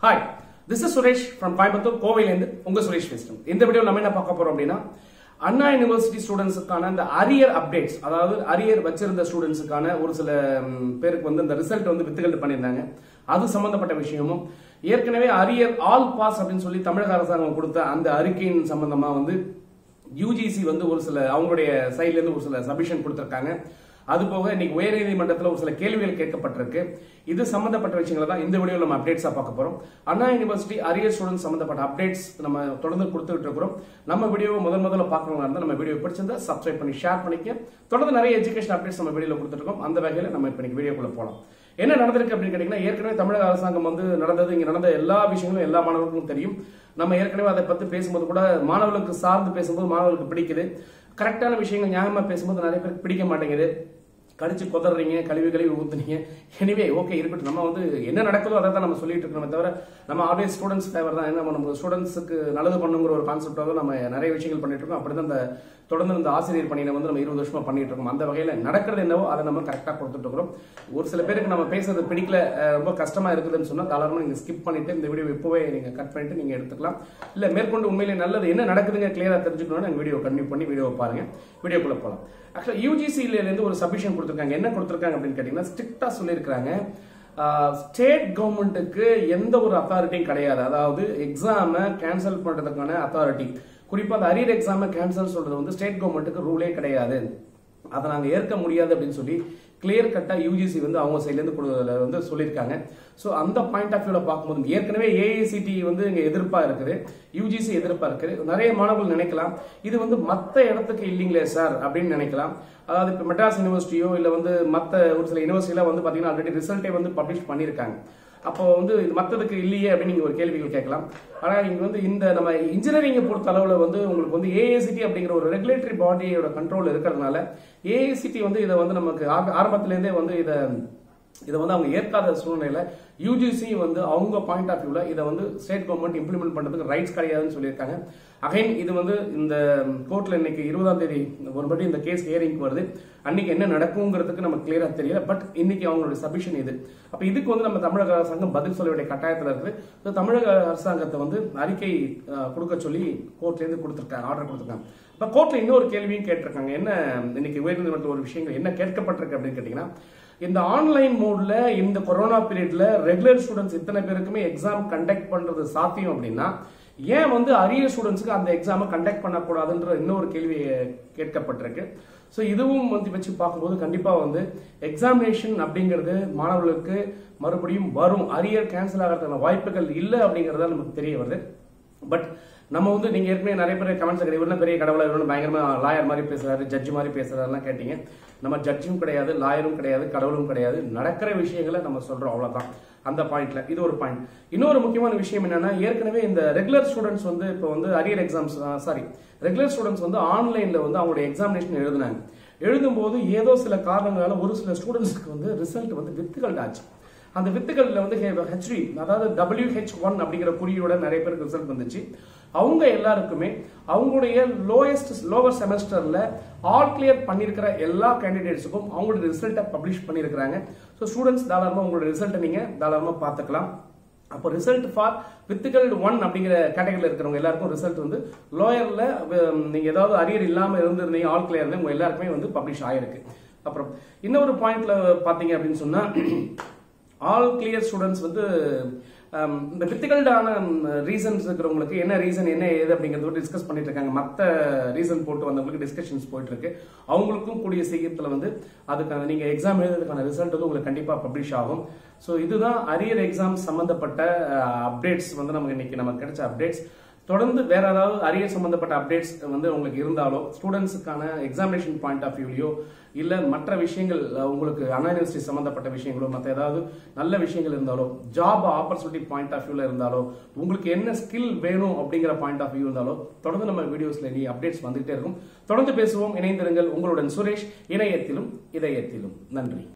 hi this is Suresh from Coimbatore கோவையிலேருந்து உங்க சுரேஷ் பேசுறேன் இந்த வீடியோ நம்ம என்ன பார்க்க போறோம் அப்படின்னா அண்ணா யூனிவர்சிட்டி ஸ்டூடெண்ட்ஸுக்கான இந்த அரியர் அப்டேட்ஸ் அதாவது அரியர் வச்சிருந்த ஸ்டூடெண்ட்ஸுக்கான ஒரு சில ம், பேருக்கு வந்து இந்த ரிசல்ட் வந்து வித்துகள் பண்ணியிருந்தாங்க அது சம்பந்தப்பட்ட விஷயமும் ஏற்கனவே அரியர் ஆல் பாஸ் அப்படின்னு சொல்லி தமிழக அரசாங்கம் கொடுத்த அந்த அறிக்கையின் சம்பந்தமா வந்து யூஜிசி வந்து ஒரு சில அவங்களுடைய சைட்ல இருந்து ஒரு சில சபிஷன் கொடுத்திருக்காங்க அது போக இன்னைக்கு உயர்நீதிமன்றத்தில் ஒரு சில கேள்விகள் கேட்கப்பட்டிருக்கு இது சம்பந்தப்பட்ட விஷயங்களை தான் இந்த வீடியோவில் நம்ம அப்டேட்ஸா பார்க்க போறோம் அண்ணா யூனிவர்சிட்டி அரியர் ஸ்டூடெண்ட் சம்பந்தப்பட்ட அப்டேட்ஸ் நம்ம தொடர்ந்து கொடுத்துட்டு இருக்கிறோம் நம்ம வீடியோவை முதல் முதல்ல பார்க்கறவங்க இருந்தால் நம்ம வீடியோ பிடிச்சிருந்தா சப்ஸ்கிரைப் பண்ணி ஷேர் பண்ணிக்க தொடர்ந்து நிறைய எஜுகேஷன் அப்டேட்ஸ் நம்ம வீடியோவில் கொடுத்துருக்கோம் அந்த வகையில் நம்ம இப்போ இன்னைக்கு வீடியோக்குள்ள போகலாம் என்ன நடந்திருக்கு அப்படின்னு கேட்டீங்கன்னா ஏற்கனவே தமிழக அரசாங்கம் வந்து நடந்தது இங்க நடந்த எல்லா விஷயங்களும் எல்லா மாணவர்களுக்கும் தெரியும் நம்ம ஏற்கனவே அதை பத்தி பேசும்போது கூட மாணவர்களுக்கு சார்ந்து பேசும்போது மாணவர்களுக்கு பிடிக்குது கரெக்டான விஷயங்கள் நியாயமா பேசும்போது நிறைய பேருக்கு பிடிக்க மாட்டேங்குது கடிச்சு கொதறீங்க கழிவு கழிவு ஊத்துனீங்க எனிவே ஓகே இருக்கட்டும் நம்ம வந்து என்ன நடக்குதோ அதை தான் நம்ம சொல்லிட்டு இருக்கோமே தவிர நம்ம ஆல்வேஸ் ஸ்டூடெண்ட்ஸ் ஃபேவர் தான் என்ன நம்ம ஸ்டூடெண்ட்ஸுக்கு நல்லது பண்ணுங்கிற ஒரு கான்செப்டாக நம்ம நிறைய விஷயங்கள் பண்ணிட்டு இருக்கோம் அப்படிதான் இந்த தொடர்ந்து இந்த ஆசிரியர் பணியை வந்து நம்ம இருபது வருஷமா பண்ணிட்டு இருக்கோம் அந்த வகையில் நடக்கிறது என்னவோ அதை நம்ம கரெக்டாக கொடுத்துட்டு இருக்கிறோம் ஒரு சில பேருக்கு நம்ம பேசுறது பிடிக்கல அஹ், ரொம்ப கஷ்டமா இருக்குதுன்னு சொன்னா தாராளமாக நீங்க ஸ்கிப் பண்ணிட்டு இந்த வீடியோ இப்போவே நீங்க கட் பண்ணிட்டு நீங்க எடுத்துக்கலாம் இல்ல மேற்கொண்டு உண்மையிலே நல்லது என்ன நடக்குதுங்க கிளியரா தெரிஞ்சுக்கணும்னா நீங்க வீடியோ கண்டினியூ பண்ணி வீடியோ பாருங்க வீடியோக்குள்ள போகலாம் ஆக்சுவலா யூஜிசியில இருந்து ஒரு சபிஷன் கொடுத்துருக்காங்க என்ன கொடுத்துருக்காங்க அப்படின்னு கேட்டீங்கன்னா ஸ்ட்ரிக்டா சொல்லியிருக்காங்க ஸ்டேட் கவர்மெண்ட்டுக்கு எந்த ஒரு அத்தாரிட்டியும் கிடையாது அதாவது எக்ஸாமை கேன்சல் பண்றதுக்கான அத்தாரிட்டி குறிப்பா அந்த அரியர் எக்ஸாமை கேன்சல் சொல்றது வந்து ஸ்டேட் கவர்மெண்ட்டுக்கு ரூலே கிடையாது அதை நாங்கள் ஏற்க முடியாது அப்படின்னு சொல்லி கிளியர் கட்டா யூஜிசி வந்து அவங்க சைட்லேருந்து கொடுல வந்து சொல்லியிருக்காங்க ஸோ அந்த பாயிண்ட் ஆஃப் வியூவில் பார்க்கும்போது ஏற்கனவே ஏஐசிடி வந்து இங்கே எதிர்ப்பாக இருக்குது யூஜிசி எதிர்ப்பாக இருக்குது நிறைய மாணவர்கள் நினைக்கலாம் இது வந்து மற்ற இடத்துக்கு இல்லைங்களே சார் அப்படின்னு நினைக்கலாம் அதாவது இப்போ மெட்ராஸ் யூனிவர்சிட்டியோ இல்லை வந்து மற்ற ஒரு சில யூனிவர்சிட்டியில் வந்து பார்த்தீங்கன்னா ஆல்ரெடி ரிசல்ட்டே வந்து பப்ளிஷ் பண்ணியிருக்காங்க அப்போ வந்து இது மற்றதுக்கு இல்லையே அப்படின்னு நீங்க ஒரு கேள்விகள் கேட்கலாம் ஆனா இங்க வந்து இந்த நம்ம இன்ஜினியரிங்கை பொறுத்த அளவுல வந்து உங்களுக்கு வந்து ஏஏசிடி அப்படிங்கிற ஒரு ரெகுலேட்டரி பாடியோட கண்ட்ரோல் இருக்கிறதுனால ஏஏசிடி வந்து இதை வந்து நமக்கு ஆர- ஆரம்பத்திலேருந்தே வந்து இதை இதை வந்து அவங்க ஏற்காத சூழ்நிலையில யூஜிசி வந்து அவங்க பாயிண்ட் ஆஃப் வியூல இதை வந்து ஸ்டேட் கவர்மெண்ட் இம்ப்ளிமெண்ட் பண்றதுக்கு ரைட்ஸ் கிடையாதுன்னு சொல்லியிருக்காங்க அகைன் இது வந்து இந்த கோர்ட்ல இன்னைக்கு இருபதாம் தேதி ஒருபடி இந்த கேஸ் ஹியரிங் வருது அன்னைக்கு என்ன நடக்குங்கிறதுக்கு நமக்கு கிளியரா தெரியல பட் இன்னைக்கு அவங்களோட சபிஷன் இது அப்ப இதுக்கு வந்து நம்ம தமிழக அரசாங்கம் பதில் சொல்ல வேண்டிய கட்டாயத்துல இருக்குது So, தமிழக அரசாங்கத்தை வந்து அறிக்கை அஹ், கொடுக்க சொல்லி கோர்ட்ல இருந்து கொடுத்துருக்காங்க ஆர்டர் கொடுத்துருக்காங்க இப்ப கோர்ட்ல இன்னொரு கேள்வியும் கேட்டிருக்காங்க என்ன இன்னைக்கு உயர்நீதிமன்ற ஒரு விஷயங்கள் என்ன கேட்கப்பட்டிருக்கு அப்படின்னு கேட்டீங்கன்னா இந்த ஆன்லைன் மோட்ல இந்த கொரோனா பீரியட்ல ரெகுலர் ஸ்டூடெண்ட்ஸ் இத்தனை பேருக்குமே எக்ஸாம் கண்டக்ட் பண்றது சாத்தியம் அப்படின்னா ஏன் வந்து அரியர் ஸ்டூடெண்ட்ஸ்க்கு அந்த எக்ஸாமை கண்டக்ட் பண்ணக்கூடாதுன்ற இன்னொரு கேள்வி கேட்கப்பட்டிருக்கு ஸோ இதுவும் வந்து வச்சு பார்க்கும்போது கண்டிப்பா வந்து எக்ஸாமினேஷன் அப்படிங்கிறது மாணவர்களுக்கு மறுபடியும் வரும் அரியர் கேன்சல் ஆகிறதுக்கான வாய்ப்புகள் இல்லை அப்படிங்கறத நமக்கு தெரிய வருது பட் நம்ம வந்து நீங்க ஏற்கனவே நிறைய பேர் கமெண்ட்ஸ் கிடையாது இவரும் பெரிய கடவுளா இவரும் பயங்கரமா லாயர் மாதிரி பேசுறாரு ஜட்ஜ் மாதிரி பேசுறாருலாம் கேட்டீங்க நம்ம ஜட்ஜும் கிடையாது லாயரும் கிடையாது கடவுளும் கிடையாது நடக்கிற விஷயங்களை நம்ம சொல்றோம் அவ்வளவுதான் அந்த பாயிண்ட்ல இது ஒரு பாயிண்ட் இன்னொரு முக்கியமான விஷயம் என்னன்னா ஏற்கனவே இந்த ரெகுலர் ஸ்டூடெண்ட்ஸ் வந்து இப்போ வந்து arrear exams sorry regular students வந்து ஆன்லைன்ல வந்து அவங்களுடைய எக்ஸாமினேஷன் எழுதுனாங்க எழுதும்போது ஏதோ சில காரணங்களால ஒரு சில ஸ்டூடெண்ட்ஸ்க்கு வந்து ரிசல்ட் வந்து வித்துகள் ஆச்சு அந்த வித்துகள்ல வந்து ஹெச்டி அதாவது டபிள்யூ ஹெச் ஒன் அப்படிங்கிற குறியோட நிறைய பேருக்கு ரிசல்ட் வந்துச்சு அவங்க எல்லாருக்குமே அவங்களுடைய லோயஸ்ட் லோவர் செமஸ்டர்ல ஆல் கிளியர் பண்ணியிருக்கிற எல்லா கேண்டிடேட்ஸுக்கும் அவங்களோட ரிசல்ட்டை பப்ளிஷ் பண்ணியிருக்கிறாங்க ஸோ ஸ்டூடெண்ட்ஸ் தாராளமாக உங்களோட ரிசல்ட்டை நீங்க தாராளமாக பார்த்துக்கலாம் அப்போ ரிசல்ட் ஃபார் வித்துகள் ஒன் அப்படிங்கிற கேட்டகரியில் இருக்கிறவங்க எல்லாருக்கும் ரிசல்ட் வந்து லோயர்ல நீங்க ஏதாவது அரியர் இல்லாம இருந்திருந்தீங்க ஆல் கிளியர் உங்க எல்லாருக்குமே வந்து பப்ளிஷ் ஆயிருக்கு அப்புறம் இன்னொரு பாயிண்ட்ல பாத்தீங்க அப்படின்னு சொன்னா ஆல் கிளியர் ஸ்டூடெண்ட்ஸ் வந்து ஹம், இந்த டிஃபிகல்ட்டான ரீசன்ஸ் இருக்கிறவங்களுக்கு என்ன ரீசன் என்ன ஏது அப்படிங்கறத டிஸ்கஸ் பண்ணிட்டு இருக்காங்க மற்ற ரீசன் போட்டு வந்தவங்களுக்கு டிஸ்கஷன்ஸ் போயிட்டு இருக்கு அவங்களுக்கும் கூடிய சீக்கிரத்தில் வந்து அதுக்கான நீங்க எக்ஸாம் எழுதுறதுக்கான ரிசல்ட் வந்து உங்களுக்கு கண்டிப்பா பப்ளிஷ் ஆகும் ஸோ இதுதான் அரியர் எக்ஸாம் சம்பந்தப்பட்ட அப்டேட்ஸ் வந்து நமக்கு இன்னைக்கு நமக்கு கிடைச்ச அப்டேட்ஸ் தொடர்ந்து வேற ஏதாவது அரியர் சம்பந்தப்பட்ட அப்டேட்ஸ் வந்து உங்களுக்கு இருந்தாலோ ஸ்டூடெண்ட்ஸுக்கான எக்ஸாமினேஷன் பாயிண்ட் ஆஃப் வியூலையோ இல்ல மற்ற விஷயங்கள் அஹ், உங்களுக்கு அண்ணா யூனிவர்சிட்டி சம்பந்தப்பட்ட விஷயங்களோ மற்ற ஏதாவது நல்ல விஷயங்கள் இருந்தாலோ ஜாப் ஆப்பர்ச்சுனிட்டி பாயிண்ட் ஆஃப் வியூல இருந்தாலோ உங்களுக்கு என்ன ஸ்கில் வேணும் அப்படிங்கிற பாயிண்ட் ஆஃப் வியூ இருந்தாலோ தொடர்ந்து நம்ம வீடியோஸ்ல நீ அப்டேட்ஸ் வந்துகிட்டே இருக்கும் தொடர்ந்து பேசுவோம் இணைந்திருங்கள் உங்களுடன் சுரேஷ் இணையத்திலும் இதயத்திலும் நன்றி